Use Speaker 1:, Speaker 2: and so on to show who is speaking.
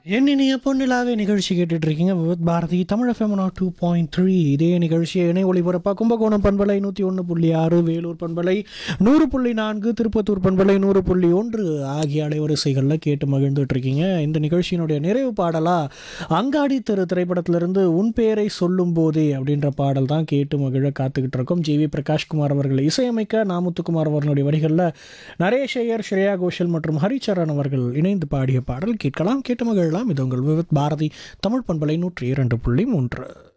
Speaker 1: என் இனிய பொன்னிலாவே நிகழ்ச்சி கேட்டுட்டு இருக்கீங்க with Bharathi Tamil FM two point three இதே நிகழ்ச்சியை இணை ஒளிபரப்பா கும்பகோணம் பண்பலை நூற்றி ஒன்று புள்ளி ஆறு வேலூர் பண்பலை நூறு புள்ளி நான்கு திருப்பத்தூர் பண்பலை நூறு புள்ளி ஒன்று ஆகிய அலைவரிசைகளில் கேட்டு மகிழ்ந்துட்டு இருக்கீங்க இந்த நிகழ்ச்சியினுடைய நிறைவு பாடலாக அங்காடி தெரு திரைப்படத்திலிருந்து உன் பேரை சொல்லும் போதே அப்படின்ற பாடல் தான் கேட்டு மகிழ காத்துக்கிட்டு இருக்கோம் ஜி வி பிரகாஷ்குமார் அவர்கள் இசையமைக்க நாமுத்துக்குமார் அவர்களுடைய வரிகளில் நரேஷ் ஐயர் ஸ்ரேயா கோஷல் மற்றும் ஹரிச்சரன் அவர்கள் இணைந்து பாடிய பாடல் கேட்கலாம் கேட்டு மகிழலாம் இது உங்கள் விவித் பாரதி தமிழ் பண்பலை நூற்றி இரண்டு புள்ளி மூன்று